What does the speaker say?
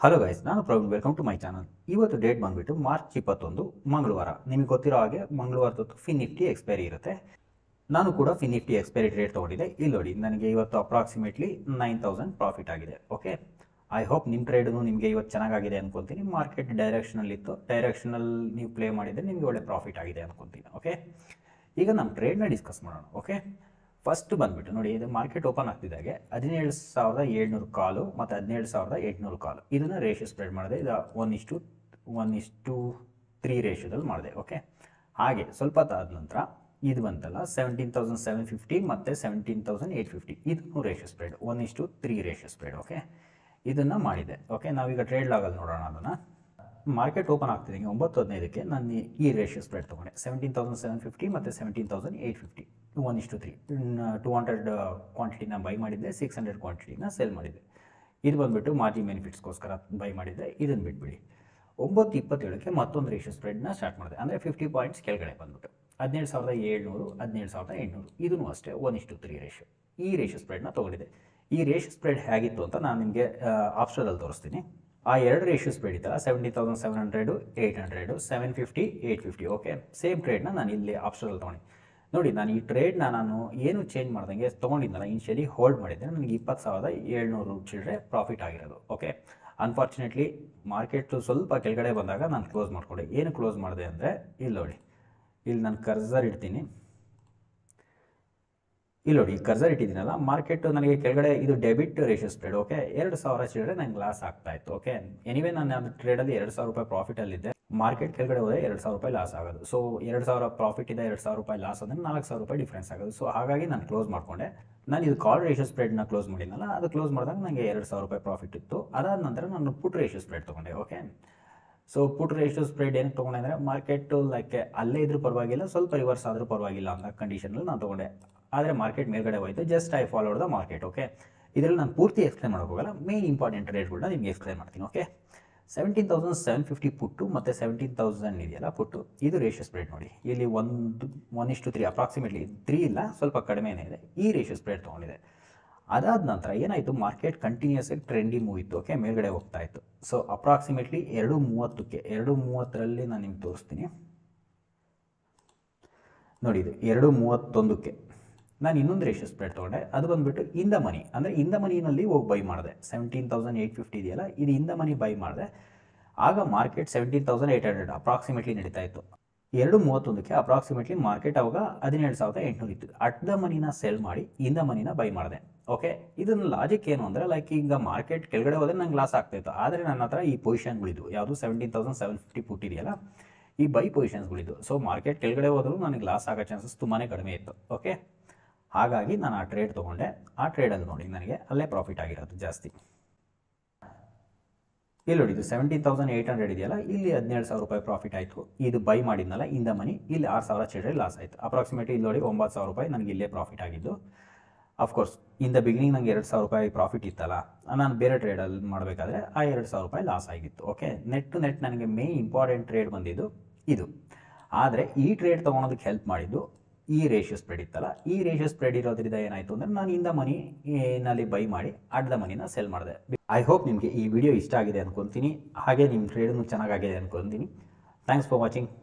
hello guys ನಾನು Praveen welcome to my channel ಇವತ್ತು date ಬಂದುಬಿಟ್ಟು ಮಾರ್ಚ್ ಇಪ್ಪತ್ತೊಂದು ಮಂಗಳವಾರ ನಿಮಗೆ ಗೊತ್ತಿರೋ ಹಾಗೆ ಮಂಗಳವಾರದೊತ್ತು ಫಿನ್ ನಿಫ್ಟಿ ಎಕ್ಸ್ಪೈರಿ ಇರುತ್ತೆ ನಾನು ಕೂಡ ಫಿನ್ ನಿಫ್ಟಿ ಎಕ್ಸ್ಪೈರಿ ರೇಟ್ ತೊಗೊಂಡಿದ್ದೆ ಇಲ್ಲಿ ನೋಡಿ ನನಗೆ ಇವತ್ತು ಅಪ್ರಾಕ್ಸಿಮೇಟ್ಲಿ ನೈನ್ ತೌಸಂಡ್ ಪ್ರಾಫಿಟ್ ಆಗಿದೆ ಓಕೆ ಐ ಹೋಪ್ ನಿಮ್ಮ ಟ್ರೇಡೂ ನಿಮಗೆ ಇವತ್ತು ಚೆನ್ನಾಗಾಗಿದೆ ಅನ್ಕೊತೀನಿ ಮಾರ್ಕೆಟ್ ಡೈರೆಕ್ಷನಲ್ಲಿತ್ತು ಡೈರೆಕ್ಷನಲ್ ನೀವು ಪ್ಲೇ ಮಾಡಿದರೆ ನಿಮಗೆ ಒಳ್ಳೆ ಪ್ರಾಫಿಟ್ ಆಗಿದೆ ಅನ್ಕೊತೀನಿ ಓಕೆ ಈಗ ನಮ್ಮ ಟ್ರೇಡ್ನ ಡಿಸ್ಕಸ್ ಮಾಡೋಣ ಓಕೆ ಫಸ್ಟ್ ಬಂದ್ಬಿಟ್ಟು ನೋಡಿ ಇದು ಮಾರ್ಕೆಟ್ ಓಪನ್ ಆಗ್ತಿದ್ದಾಗೆ ಹದಿನೇಳು ಸಾವಿರದ ಏಳ್ನೂರು ಕಾಲು ಮತ್ತು ಹದಿನೇಳು ಸಾವಿರದ ಎಂಟುನೂರು ಕಾಲು ಇದನ್ನು ರೇಷಿಯೋ ಸ್ಪ್ರೆಡ್ ಮಾಡಿದೆ ಇದು ಒನ್ ಇಷ್ಟು ಒನ್ ಇಷ್ಟು ತ್ರೀ ರೇಷಿಯೋದಲ್ಲಿ ಮಾಡಿದೆ ಓಕೆ ಹಾಗೆ ಸ್ವಲ್ಪ ಹೊತ್ತಾದ ನಂತರ ಇದು ಬಂತಲ್ಲ ಸೆವೆಂಟೀನ್ ತೌಸಂಡ್ ಸೆವೆನ್ ಫಿಫ್ಟಿ ಮತ್ತು ಸೆವೆಂಟೀನ್ ತೌಸಂಡ್ ಏಯ್ಟ್ ಫಿಫ್ಟಿ ಇದನ್ನು ರೇಷಿಯೋ ಸ್ಪ್ರೆಡ್ ಒನ್ ಇಷ್ಟು ತ್ರೀ ರೇಷಿಯೋ ಸ್ಪ್ರೆಡ್ ಓಕೆ ಇದನ್ನು ಮಾಡಿದೆ ಓಕೆ ನಾವೀಗ ಟ್ರೇಡ್ ಲಾಗಲ್ಲಿ ನೋಡೋಣ ಅದನ್ನು ಮಾರ್ಕೆಟ್ ಓಪನ್ ಆಗ್ತಿದೆ ಒಂಬತ್ತು ಹದಿನೈದಕ್ಕೆ ನಾನು ಈ ರೇಷಿಯೋ ಸ್ಪ್ರೆಡ್ ತೊಗೊಂಡೆ ಸೆವೆಂಟೀನ್ ತೌಸಂಡ್ ಸೆವೆನ್ ಫಿಫ್ಟಿ ಮತ್ತು seventeen thousand eight fifty one ಇಷ್ಟು ತ್ರೀ ಟು ಹಂಡ್ರೆಡ್ ಕ್ವಾಂಟಿಟಿನ ಬೈ ಮಾಡಿದ್ದೆ ಸಿಕ್ಸ್ ಹಂಡ್ರೆಡ್ ಕ್ವಾಂಟಿಟಿನ ಸೆಲ್ ಮಾಡಿದ್ದೆ ಇದು ಬಂದುಬಿಟ್ಟು ಮಾರ್ಜಿನ್ ಬೆನಿಫಿಟ್ಸ್ಗೋಸ್ಕರ ಬೈ ಮಾಡಿದ್ದೆ ಇದನ್ನು ಬಿಟ್ಬಿಡಿ ಒಂಬತ್ತು ಇಪ್ಪತ್ತೇಳಕ್ಕೆ ಮತ್ತೊಂದು ರೇಷಿಯೋ ಸ್ಪ್ರೆಡ್ನ ಸ್ಟಾರ್ಟ್ ಮಾಡಿದೆ ಅಂದರೆ ಫಿಫ್ಟಿ ಪಾಯಿಂಟ್ಸ್ ಕೆಳಗಡೆ ಬಂದ್ಬಿಟ್ಟು ಹದಿನೇಳು ಸಾವಿರದ ಏಳ್ನೂರು ಹದಿನೇಳು ಸಾವಿರದ ಎಂಟುನೂರು ಇದನ್ನು ಅಷ್ಟೇ ಒನ್ ಇಷ್ಟು ತ್ರೀ ರೇಷಿಯೋ ಈ ರೇಷಿಯೋ ಸ್ಪ್ರೆಡ್ನ ತೊಗೊಂಡಿದ್ದೆ ಈ ರೇಷಿಯೋ ಸ್ಪ್ರೆಡ್ ಹೇಗಿತ್ತು ಅಂತ ನಾನು ನಿಮಗೆ ಆಪ್ಷನಲ್ಲಿ ತೋರಿಸ್ತೀನಿ ಆ ಎರಡು ರೇಷಿಯೋ ಸ್ಪ್ರೆಡ್ ಇತ್ತಲ್ಲ seventy thousand seven hundred eight hundred seven fifty eight fifty okay same ಟ್ರೇಡ್ನ ನಾನು ಇಲ್ಲಿ ಆಪ್ಷನಲ್ಲಿ ತೊಗೊಂಡು ನೋಡಿ ನಾನು ಈ ಟ್ರೇಡ್ನ ನಾನು ಏನು ಚೇಂಜ್ ಮಾಡ್ದಂಗೆ ತೊಗೊಂಡಿದ್ದಲ್ಲ ಇನ್ಶಿಯಲಿ ಹೋಲ್ಡ್ ಮಾಡಿದ್ದೆ ನನಗೆ ಇಪ್ಪತ್ತು ಸಾವಿರದ ಏಳ್ನೂರು ಚಿಲ್ಲರೆ ಪ್ರಾಫಿಟ್ ಆಗಿರೋದು ಓಕೆ ಅನ್ಫಾರ್ಚುನೇಟ್ಲಿ ಮಾರ್ಕೆಟು ಸ್ವಲ್ಪ ಕೆಳಗಡೆ ಬಂದಾಗ ನಾನು ಕ್ಲೋಸ್ ಮಾಡಿಕೊಂಡೆ ಏನು ಕ್ಲೋಸ್ ಮಾಡಿದೆ ಅಂದರೆ ಇಲ್ಲಿ ನೋಡಿ ಇಲ್ಲಿ ನಾನು ಕರ್ಸರ್ ಇಡ್ತೀನಿ ಇಲ್ಲಿ ನೋಡಿ ಕರ್ಸರ್ ಇಟ್ಟಿದ್ದೀನಲ್ಲ ಮಾರ್ಕೆಟ್ ನನಗೆ ಕೆಳಗಡೆ ಇದು ಡೆಬಿಟ್ ರೇಷಿಯೋ ಸ್ಪ್ರೆಡ್ ಓಕೆ ಎರಡು ಸಾವಿರ ಚಿಲ್ಲರೆ ನಂಗೆ ಲಾಸ್ ಆಗ್ತಾ ಇತ್ತು ಓಕೆ ಎನಿವೇ ನಾನು ಅದು ಟ್ರೇಡಲ್ಲಿ ಎರಡು ಸಾವಿರ ರೂಪಾಯಿ ಪ್ರಾಫಿಟಲ್ಲಿದ್ದೆ ಮಾರ್ಕೆಟ್ ಕೆಳಗಡೆ ಹೋದರೆ ಎರಡು ಸಾವಿರ ರೂಪಾಯಿ ಲಾಸ್ ಆಗೋದು ಸೊ ಎರಡು ಸಾವಿರ ಪ್ರಾಫಿಟ್ ಇದೆ ಎರಡು ಸಾವಿರ ರೂಪಾಯಿ ಲಾಸ್ ಅಂದರೆ ನಾಲ್ಕು ಸಾವಿರ ರೂಪಾಯಿ ಡಿಫ್ರೆನ್ಸ್ ಆಗೋದು ಸೊ ಹಾಗಾಗಿ ನಾನು ಕ್ಲೋಸ್ ಮಾಡಿಕೊಂಡೆ ನಾನು ಇದು ಕಾಲ್ ರೇಷಿಯೋ ಸ್ಪ್ರೆಡ್ನ ಕ್ಲೋಸ್ ಮಾಡಿದ್ನಲ್ಲ ಅದು ಕ್ಲೋಸ್ ಮಾಡಿದಾಗ ನನಗೆ ಎರಡು ಸಾವಿರ ರೂಪಾಯಿ ಪ್ರಾಫಿಟ್ ಇತ್ತು ಅದಾದ ನಂತರ ನಾನು ಪುಟ್ ರೇಷಿಯೋ ಸ್ಪ್ರೆಡ್ ತೊಗೊಂಡೆ okay so put ratio spread ಏನಕ್ಕೆ ತೊಗೊಂಡೆ ಅಂದರೆ ಮಾರ್ಕೆಟು ಲೈಕ್ ಅಲ್ಲೇ ಇದ್ರೂ ಪರವಾಗಿಲ್ಲ ಸ್ವಲ್ಪ ರಿವರ್ಸ್ ಆದರೂ ಪರವಾಗಿಲ್ಲ ಅಂತ ಕಂಡೀಷನಲ್ಲಿ ನಾನು ತೊಗೊಂಡೆ ಆದರೆ ಮಾರ್ಕೆಟ್ ಮೇಲ್ಗಡೆ ಹೋಯ್ತು just I followed the market okay ಇದರಲ್ಲಿ ನಾನು ಪೂರ್ತಿ ಎಕ್ಸ್ಪ್ಲೈನ್ ಮಾಡೋಕೆ ಹೋಗಲ್ಲ ಮೇನ್ ಇಂಪಾರ್ಟೆಂಟ್ ರೇಟ್ಗಳನ್ನ ನಿಮಗೆ ಎಕ್ಸ್ಪ್ಲೈನ್ ಮಾಡ್ತೀನಿ okay seventeen thousand seven fifty put ಮತ್ತು ಸೆವೆಂಟೀನ್ ತೌಸಂಡ್ ಇದೆಯಲ್ಲ ಪುಟ್ಟು ಇದು ರೇಷಿಯೋ ಸ್ಪ್ರೆಡ್ ನೋಡಿ ಇಲ್ಲಿ ಒಂದು ಒನ್ ಇಷ್ಟು ತ್ರೀ ಅಪ್ರಾಕ್ಸಿಮೇಟ್ಲಿ ತ್ರೀ ಇಲ್ಲ ಸ್ವಲ್ಪ ಕಡಿಮೆನೇ ಇದೆ ಈ ರೇಷಿಯೋ ಸ್ಪ್ರೆಡ್ ತೊಗೊಂಡಿದೆ ಅದಾದ ನಂತರ ಏನಾಯಿತು ಮಾರ್ಕೆಟ್ ಕಂಟಿನ್ಯೂಸ್ ಆಗಿ ಟ್ರೆಂಡಿ ಮೂವ್ ಇತ್ತು ಓಕೆ ಮೇಲ್ಗಡೆ ಹೋಗ್ತಾ ಇತ್ತು ಸೊ ಅಪ್ರಾಕ್ಸಿಮೇಟ್ಲಿ ಎರಡು ಮೂವತ್ತಕ್ಕೆ ಎರಡು ಮೂವತ್ತರಲ್ಲಿ ನಾನು ನಿಮ್ಗೆ ತೋರಿಸ್ತೀನಿ ನೋಡಿ ಇದು ಎರಡು ಮೂವತ್ತೊಂದಕ್ಕೆ ನಾನು ಇನ್ನೊಂದು ರೇಷಿಯೋ ಸ್ಪ್ರೆಡ್ ತೊಗೊಂಡೆ ಅದು ಬಂದುಬಿಟ್ಟು ಇಂದ ಮನಿ ಅಂದರೆ ಇಂದ ಮನಿನಲ್ಲಿ ಹೋಗಿ ಬೈ ಮಾಡಿದೆ ಸೆವೆಂಟೀನ್ ತೌಸಂಡ್ ಏಯ್ಟ್ ಫಿಫ್ಟಿ ಇದೆಯಲ್ಲ ಇದು ಇಂದ ಮನಿ ಬೈ ಮಾಡಿದೆ ಆಗ market seventeen thousand eight hundred approximately ನಡೀತಾ ಇತ್ತು ಎರಡು ಮೂವತ್ತೊಂದಕ್ಕೆ ಅಪ್ರಾಕ್ಸಿಮೇಟ್ಲಿ ಮಾರ್ಕೆಟ್ ಅವಾಗ ಹದಿನೇಳು ಸಾವಿರದ ಎಂಟುನೂರು ಇತ್ತು ಅಟ್ ದ ಮನಿನ ಸೆಲ್ ಮಾಡಿ ಇಂದ ಮನಿನ ಬೈ ಮಾಡಿದೆ ಓಕೆ ಇದನ್ನ ಲಾಜಿಕ್ ಏನು ಅಂದರೆ ಲೈಕ್ ಈಗ ಮಾರ್ಕೆಟ್ ಕೆಳಗಡೆ ಹೋದರೆ ನಂಗೆ ಲಾಸ್ ಆಗ್ತಾಯಿತ್ತು ಆದರೆ ನನ್ನ ಹತ್ರ ಈ ಪೊಸಿಷನ್ಗಳಿದ್ದು ಯಾವುದು ಸೆವೆಂಟೀನ್ ತೌಸಂಡ್ ಸೆವೆನ್ ಫಿಫ್ಟಿ ಪುಟ್ಟಿದೆಯಲ್ಲ ಈ ಬೈ ಪೊಸಿಷನ್ಸ್ಗಳಿದ್ದು ಸೊ ಮಾರ್ಕೆಟ್ ಕೆಳಗಡೆ ಹೋದರೂ ನನಗೆ ಲಾಸ್ ಆಗೋ ಚಾನ್ಸಸ್ ತುಂಬಾ ಕಡಿಮೆ ಇತ್ತು ಓಕೆ ಹಾಗಾಗಿ ನಾನು ಆ ಟ್ರೇಡ್ ತೊಗೊಂಡೆ ಆ ಟ್ರೇಡಲ್ಲಿ ನೋಡಿ ನನಗೆ ಅಲ್ಲೇ ಪ್ರಾಫಿಟ್ ಆಗಿರೋದು ಜಾಸ್ತಿ ಇಲ್ಲಿ ನೋಡಿ ಇದು ಸೆವೆಂಟೀನ್ ತೌಸಂಡ್ ಏಯ್ಟ್ ಹಂಡ್ರೆಡ್ ಇದೆಯಲ್ಲ ಇಲ್ಲಿ ಹದಿನೇಳು ಸಾವಿರ ರೂಪಾಯಿ ಪ್ರಾಫಿಟ್ ಆಯಿತು ಇದು ಬೈ ಮಾಡಿದ್ನಲ್ಲ ಇಂದ ಮನಿ ಇಲ್ಲಿ ಆರು ಸಾವಿರ ಚಿಲ್ಲರೆ ಲಾಸ್ ಆಯಿತು ಅಪ್ರಾಕ್ಸಿಮೇಟ್ಲಿ ಇಲ್ಲಿ ನೋಡಿ ಒಂಬತ್ತು ಸಾವಿರ ರೂಪಾಯಿ ನನಗೆ ಇಲ್ಲೇ ಪ್ರಾಫಿಟ್ ಆಗಿದ್ದು ಅಫ್ಕೋರ್ಸ್ ಇನ್ ದ ಬಿಗಿನಿಂಗ್ ನಂಗೆ ಎರಡು ಸಾವಿರ ರೂಪಾಯಿ ಪ್ರಾಫಿಟ್ ಇತ್ತಲ್ಲ ನಾನು ಬೇರೆ ಟ್ರೇಡಲ್ಲಿ ಮಾಡಬೇಕಾದ್ರೆ ಆ ಎರಡು ಸಾವಿರ ರೂಪಾಯಿ ಲಾಸ್ ಆಗಿತ್ತು ಓಕೆ ನೆಟ್ ಟು ನೆಟ್ ನನಗೆ ಮೇನ್ ಇಂಪಾರ್ಟೆಂಟ್ ಟ್ರೇಡ್ ಬಂದಿದ್ದು ಇದು ಆದರೆ ಈ ಟ್ರೇಡ್ ತೊಗೊಳೋದಕ್ಕೆ ಹೆಲ್ಪ್ ಮಾಡಿದ್ದು ಈ ರೇಷಿಯೋ ಸ್ಪ್ರೆಡ್ ಇತ್ತಲ್ಲ ಈ ರೇಷಿಯೋ ಸ್ಪ್ರೆಡ್ ಇರೋದ್ರಿಂದ ಏನಾಯಿತು ಅಂದರೆ ನಾನು ಇಂದ ಮನಿ ನಲ್ಲಿ ಬೈ ಮಾಡಿ ಅಡ್ಡ ಮನಿನ ಸೆಲ್ ಮಾಡಿದೆ ಐ ಹೋಪ್ ನಿಮಗೆ ಈ ವಿಡಿಯೋ ಇಷ್ಟ ಆಗಿದೆ ಅನ್ಕೊತೀನಿ ಹಾಗೆ ನಿಮ್ಮ ಟ್ರೇಡನ್ನು ಚೆನ್ನಾಗಾಗಿದೆ ಅನ್ಕೊತೀನಿ ಥ್ಯಾಂಕ್ಸ್ ಫಾರ್ ವಾಚಿಂಗ್